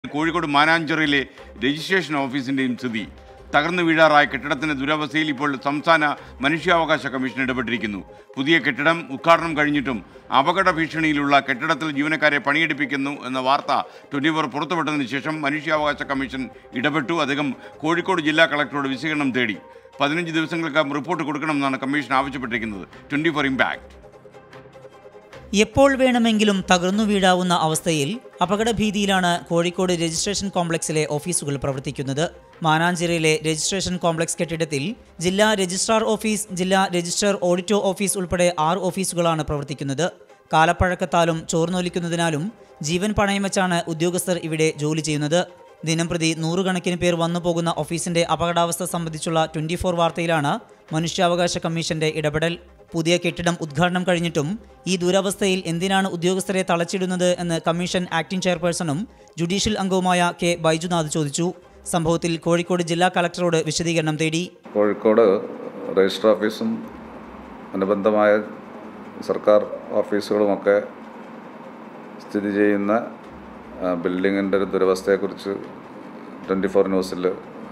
Kozhikode മാനാഞ്ചിറയിലെ registration ഓഫീസിന്റെയും സ്ഥിതി തകർന്നു വീഴാറായ കെട്ടിടത്തിന്റെ ദുരവസ്ഥയിൽ ഇപ്പോൾ സംസ്ഥാന മനുഷ്യാവകാശ കമ്മീഷൻ ഇടപെട്ടിരിക്കുന്നു പുതിയ കെട്ടിടം ഉദ്ഘാടനം കഴിഞ്ഞിട്ടും അപകട ഭീഷണിയിലുള്ള കെട്ടിടത്തിൽ ജീവനക്കാരെ പണിയെടുപ്പിക്കുന്നു എന്ന വാർത്ത ട്വന്റി ഫോർ പുറത്തുവിട്ടതിന് ശേഷം മനുഷ്യാവകാശ കമ്മീഷൻ ഇടപെട്ടു അദ്ദേഹം കോഴിക്കോട് ജില്ലാ കളക്ടറോട് വിശകലനം തേടി പതിനഞ്ച് ദിവസങ്ങൾക്കകം റിപ്പോർട്ട് കൊടുക്കണമെന്നാണ് കമ്മീഷൻ ആവശ്യപ്പെട്ടിരിക്കുന്നത് ട്വന്റി ഫോർ ഇമ്പാക്ട് എപ്പോൾ വേണമെങ്കിലും തകർന്നു വീഴാവുന്ന അവസ്ഥയിൽ അപകടഭീതിയിലാണ് കോഴിക്കോട് രജിസ്ട്രേഷൻ കോംപ്ലക്സിലെ ഓഫീസുകൾ പ്രവർത്തിക്കുന്നത് മാനാഞ്ചിറയിലെ രജിസ്ട്രേഷൻ കോംപ്ലക്സ് കെട്ടിടത്തിൽ ജില്ലാ രജിസ്ട്രാർ ഓഫീസ് ജില്ലാ രജിസ്ട്രാർ ഓഡിറ്റോ ഓഫീസ് ഉൾപ്പെടെ ആറ് ഓഫീസുകളാണ് പ്രവർത്തിക്കുന്നത് കാലപ്പഴക്കത്താലും ചോർന്നൊലിക്കുന്നതിനാലും ജീവൻ പണയം വെച്ചാണ് ഉദ്യോഗസ്ഥർ ഇവിടെ ജോലി ചെയ്യുന്നത് ദിനംപ്രതി നൂറുകണക്കിന് പേർ വന്നു പോകുന്ന ഓഫീസിന്റെ അപകടാവസ്ഥ സംബന്ധിച്ചുള്ള ട്വന്റി ഫോർ വാർത്തയിലാണ് മനുഷ്യാവകാശ കമ്മീഷന്റെ ഇടപെടൽ പുതിയ കെട്ടിടം ഉദ്ഘാടനം കഴിഞ്ഞിട്ടും ഈ ദുരവസ്ഥയിൽ എന്തിനാണ് ഉദ്യോഗസ്ഥരെ തളച്ചിടുന്നത് എന്ന് കമ്മീഷൻ ആക്ടിംഗ് ചെയർപേഴ്സണും ജുഡീഷ്യൽ അംഗവുമായ കെ ബൈജുനാഥ് ചോദിച്ചു സംഭവത്തിൽ കോഴിക്കോട് ജില്ലാ കളക്ടറോട് വിശദീകരണം തേടി കോഴിക്കോട് രജിസ്റ്റർ ഓഫീസും അനുബന്ധമായ സർക്കാർ ഓഫീസുകളുമൊക്കെ സ്ഥിതി ചെയ്യുന്ന ആ, ബിൽഡിങ്ങിൻ്റെ ഒരു ദുരവസ്ഥയെക്കുറിച്ച് ട്വൻറ്റി ഫോർ ന്യൂസിൽ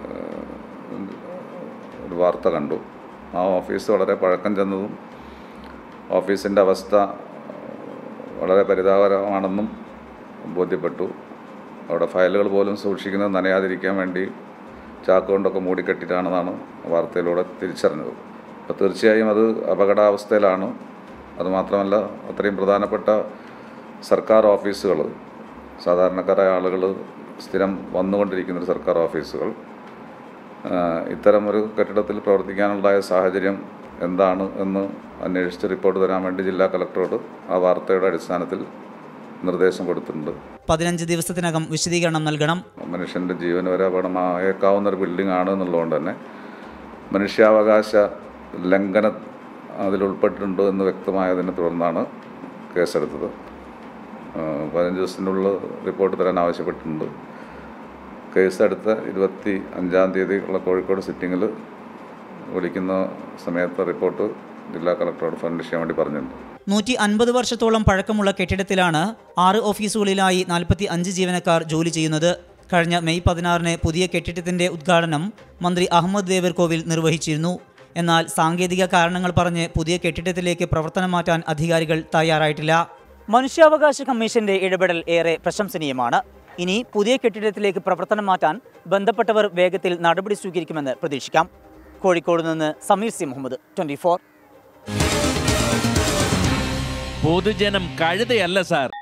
ഒരു വാർത്ത കണ്ടു ആ ഓഫീസ് വളരെ പഴക്കം ചെന്നതും ഓഫീസിൻ്റെ അവസ്ഥ വളരെ പരിതാപകരമാണെന്നും ബോധ്യപ്പെട്ടു അവിടെ ഫയലുകൾ പോലും സൂക്ഷിക്കുന്നത് നനയാതിരിക്കാൻ വേണ്ടി ചാക്ക് കൊണ്ടൊക്കെ മൂടിക്കെട്ടിട്ടാണെന്നാണ് വാർത്തയിലൂടെ തിരിച്ചറിഞ്ഞത് അപ്പോൾ തീർച്ചയായും അത് അപകടാവസ്ഥയിലാണ് അതുമാത്രമല്ല അത്രയും പ്രധാനപ്പെട്ട സർക്കാർ ഓഫീസുകൾ സാധാരണക്കാരായ ആളുകൾ സ്ഥിരം വന്നുകൊണ്ടിരിക്കുന്ന ഒരു സർക്കാർ ഓഫീസുകൾ ആ, ഇത്തരം ഒരു കെട്ടിടത്തിൽ പ്രവർത്തിക്കാനുണ്ടായ സാഹചര്യം എന്താണ് എന്ന് അന്വേഷിച്ച് റിപ്പോർട്ട് തരാൻ വേണ്ടി ജില്ലാ കളക്ടറോട് ആ വാർത്തയുടെ അടിസ്ഥാനത്തിൽ നിർദ്ദേശം കൊടുത്തിട്ടുണ്ട് പതിനഞ്ച് ദിവസത്തിനകം വിശദീകരണം നൽകണം മനുഷ്യൻ്റെ ജീവന് വരെ അപകടമായേക്കാവുന്ന ഒരു ബിൽഡിംഗ് ആണ് എന്നുള്ളതുകൊണ്ട് തന്നെ മനുഷ്യാവകാശ ലംഘനം അതിലുൾപ്പെട്ടിട്ടുണ്ട് എന്ന് വ്യക്തമായതിനെ തുടർന്നാണ് കേസെടുത്തത് ആ, പതിനഞ്ച് ദിവസത്തിനുള്ളിൽ റിപ്പോർട്ട് തരാൻ ആവശ്യപ്പെട്ടിട്ടുണ്ട് കേസെടുത്ത ഇരുപത്തി അഞ്ചാം തീയതി ഉള്ള കോഴിക്കോട് സിറ്റിങ്ങിൽ വിളിക്കുന്ന സമയത്ത് റിപ്പോർട്ട് ജില്ലാ കളക്ടറോട് ഫർണിഷ് ചെയ്യാൻ വേണ്ടി പറഞ്ഞിട്ടുണ്ട് നൂറ്റി അൻപത് വർഷത്തോളം പഴക്കമുള്ള കെട്ടിടത്തിലാണ് ആറ് ഓഫീസുകളിലായി നാൽപ്പത്തി അഞ്ച് ജീവനക്കാർ ജോലി ചെയ്യുന്നത് കഴിഞ്ഞ മെയ് പതിനാറിന് പുതിയ കെട്ടിടത്തിന്റെ ഉദ്ഘാടനം മന്ത്രി അഹമ്മദ് ദേവർകോവിൽ നിർവഹിച്ചിരുന്നു എന്നാൽ സാങ്കേതിക കാരണങ്ങൾ പറഞ്ഞ് പുതിയ കെട്ടിടത്തിലേക്ക് പ്രവർത്തനം മാറ്റാൻ അധികാരികൾ തയ്യാറായിട്ടില്ല മനുഷ്യാവകാശ കമ്മീഷന്റെ ഇടപെടൽ ഏറെ പ്രശംസനീയമാണ് ഇനി പുതിയ കെട്ടിടത്തിലേക്ക് പ്രവർത്തനം മാറ്റാൻ ബന്ധപ്പെട്ടവർ വേഗത്തിൽ നടപടി സ്വീകരിക്കുമെന്ന് പ്രതീക്ഷിക്കാം കോഴിക്കോട് നിന്ന് സമീർ സി മുഹമ്മദ് ട്വന്റി പൊതുജനം കഴുതയല്ല സാർ